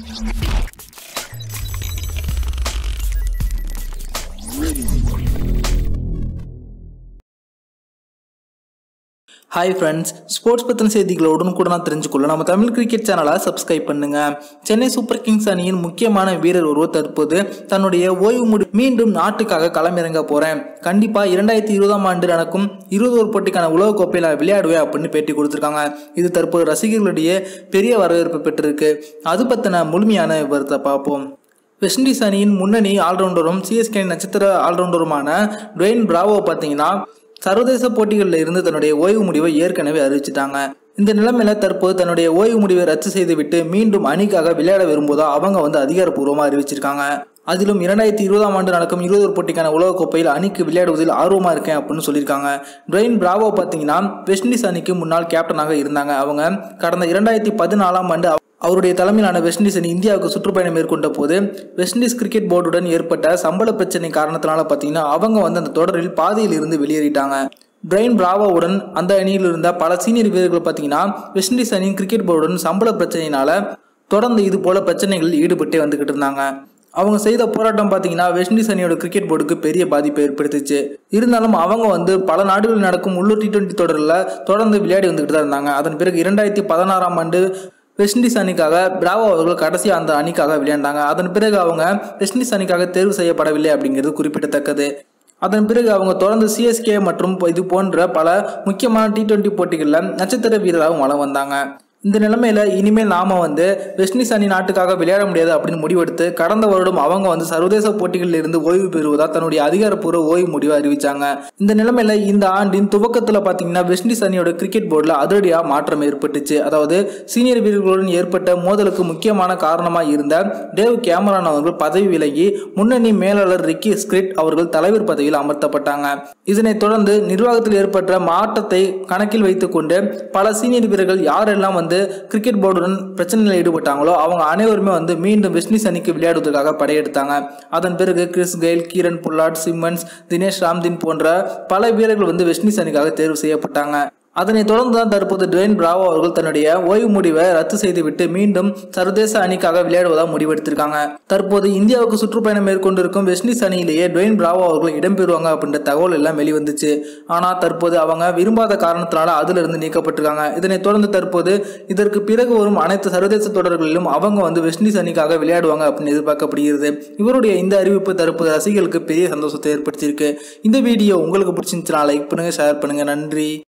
hi friends sports பற்றின செய்திகளை உடனுக்குடனாக தெரிஞ்சுக்கொள்ள நம்ம தமிழ் கிரிக்கெட் சேனலை சப்ஸ்கிரைப் பண்ணுங்க சென்னை சூப்பர் கிங்ஸ் அணியின் முக்கியமான வீரர் ஒருவர் தற்போது தன்னுடைய ஓய்வு முடி மீண்டும் நாட்டுக்காக களமிறங்க போறேன் கண்டிப்பா இரண்டாயிரத்தி இருபதாம் ஆண்டு நடக்கும் இருபது ஒரு போட்டிக்கான உலக கோப்பையில் நான் விளையாடுவேன் அப்படின்னு பேட்டி கொடுத்துருக்காங்க இது தற்போது ரசிகர்களிடையே பெரிய வரவேற்பு பெற்றிருக்கு அது பற்றின முழுமையான விவரத்தை பார்ப்போம் வெஸ்ட் இண்டீஸ் அணியின் முன்னணி ஆல்ரவுண்டரும் சிஎஸ்கே நட்சத்திர ஆல்ரவுண்டருமான டுவெயின் பிராவோ பார்த்தீங்கன்னா சர்வதேச போட்டிகளில் இருந்து தன்னுடைய ஓய்வு முடிவை ஏற்கனவே அறிவிச்சிட்டாங்க இந்த நிலைமையில தற்போது தன்னுடைய ஓய்வு முடிவை ரத்து செய்துவிட்டு மீண்டும் அணிக்காக விளையாட விரும்புவதா அவங்க வந்து அதிகாரப்பூர்வமாக அறிவிச்சிருக்காங்க அதிலும் இரண்டாயிரத்தி இருபதாம் ஆண்டு நடக்கும் இருபது ஒரு போட்டிக்கான உலகக்கோப்பையில் அணிக்கு விளையாடுவதில் ஆர்வமாக இருக்கேன் அப்படின்னு சொல்லியிருக்காங்க டுவெயின் பிராவோ பார்த்தீங்கன்னா வெஸ்ட் இண்டீஸ் அணிக்கு முன்னாள் கேப்டனாக இருந்தாங்க அவங்க கடந்த இரண்டாயிரத்தி பதினாலாம் ஆண்டு அவருடைய தலைமையிலான வெஸ்ட் இண்டீஸ் அணி இந்தியாவுக்கு சுற்றுப்பயணம் மேற்கொண்ட போது வெஸ்ட் இண்டீஸ் கிரிக்கெட் போர்டுடன் ஏற்பட்ட சம்பள பிரச்சனை காரணத்தினால பார்த்தீங்கன்னா அவங்க வந்து அந்த தொடரில் பாதியில் இருந்து வெளியேறிட்டாங்க பிரைன் பிராவோவுடன் அந்த அணியில் இருந்த பல சீனியர் வீரர்கள் பார்த்தீங்கன்னா வெஸ்ட் இண்டீஸ் அணியின் கிரிக்கெட் போர்டுடன் சம்பள பிரச்சனையினால தொடர்ந்து இது போல பிரச்சனைகளில் ஈடுபட்டே வந்துகிட்டு இருந்தாங்க அவங்க செய்த போராட்டம் பார்த்தீங்கன்னா வெஸ்ட் இண்டீஸ் அணியோட கிரிக்கெட் போர்டுக்கு பெரிய பாதிப்பை ஏற்படுத்துச்சு இருந்தாலும் அவங்க வந்து பல நாடுகளில் நடக்கும் உள்ளூர் டி டுவெண்ட்டி தொடரில் தொடர்ந்து விளையாடி வந்துகிட்டு தான் இருந்தாங்க அதன் பிறகு இரண்டாயிரத்தி பதினாறாம் ஆண்டு வெஸ்ட் இண்டீஸ் அணிக்காக பிராவோ அவர்கள் கடைசி அந்த அணிக்காக விளையாண்டாங்க அதன் பிறகு அவங்க வெஸ்ட் இண்டீஸ் அணிக்காக தேர்வு செய்யப்படவில்லை அப்படிங்கிறது குறிப்பிடத்தக்கது அதன் பிறகு அவங்க தொடர்ந்து சிஎஸ்கே மற்றும் இது போன்ற பல முக்கியமான டி டுவெண்ட்டி போட்டிகளில் நட்சத்திர வீரராகவும் வளம் வந்தாங்க இந்த நிலைமையில இனிமேல் நாம வந்து வெஸ்ட் இண்டீஸ் அணி நாட்டுக்காக விளையாட முடியாது அப்படின்னு முடிவெடுத்து கடந்த வருடம் அவங்க வந்து சர்வதேச போட்டிகளில் இருந்து ஓய்வு பெறுவதா தன்னுடைய அதிகாரப்பூர்வ ஓய்வு முடிவை அறிவிச்சாங்க இந்த நிலைமையில இந்த ஆண்டின் துவக்கத்துல பாத்தீங்கன்னா வெஸ்ட் இண்டீஸ் அணியோட கிரிக்கெட் போர்டில் அதிரடியா மாற்றம் ஏற்பட்டுச்சு அதாவது சீனியர் வீரர்களுடன் ஏற்பட்ட மோதலுக்கு முக்கியமான காரணமா இருந்த டேவ் கேமரான் அவர்கள் பதவி விலகி முன்னணி மேலாளர் ரிக்கி ஸ்கிரிட் அவர்கள் தலைவர் பதவியில் அமர்த்தப்பட்டாங்க இதனைத் தொடர்ந்து நிர்வாகத்தில் ஏற்பட்ட மாற்றத்தை கணக்கில் வைத்துக்கொண்டு பல சீனியர் வீரர்கள் யாரெல்லாம் வந்து கிரிக்கெட் போர்டுடன் பிரச்சனையில் ஈடுபட்டாங்களோ அவங்க அனைவருமே வந்து மீண்டும் வெஸ்ட் இண்டீஸ் அணிக்கு விளையாடுவதற்காக படையெடுத்தாங்க அதன் பிறகு Chris Gayle Kieron Pollard Simmons Dinesh Ramdin போன்ற பல வீரர்கள் வந்து வெஸ்ட் இண்டீஸ் அணிக்காக தேர்வு செய்யப்பட்டாங்க அதனைத் தொடர்ந்து தான் தற்போது டுவேன் பிராவோ அவர்கள் தன்னுடைய ஓய்வு முடிவை ரத்து செய்துவிட்டு மீண்டும் சர்வதேச அணிக்காக விளையாடுவதாக முடிவெடுத்திருக்காங்க தற்போது இந்தியாவுக்கு சுற்றுப்பயணம் மேற்கொண்டிருக்கும் வெஸ்ட் இண்டீஸ் அணியிலேயே டுவேன் பிராவோ அவர்கள் இடம்பெறுவாங்க அப்படின்ற தகவல் எல்லாம் வெளிவந்துச்சு ஆனால் தற்போது அவங்க விரும்பாத காரணத்தினால அதிலிருந்து நீக்கப்பட்டிருக்காங்க இதனைத் தொடர்ந்து தற்போது இதற்கு பிறகு வரும் அனைத்து சர்வதேச தொடர்களிலும் அவங்க வந்து வெஸ்ட் இண்டீஸ் அணிக்காக விளையாடுவாங்க அப்படின்னு எதிர்பார்க்கப்படுகிறது இவருடைய இந்த அறிவிப்பு தற்போது ரசிகர்களுக்கு பெரிய சந்தோஷத்தை ஏற்படுத்தியிருக்கு இந்த வீடியோ உங்களுக்கு பிடிச்சிருந்துச்சுன்னா லைக் பண்ணுங்க ஷேர் பண்ணுங்க நன்றி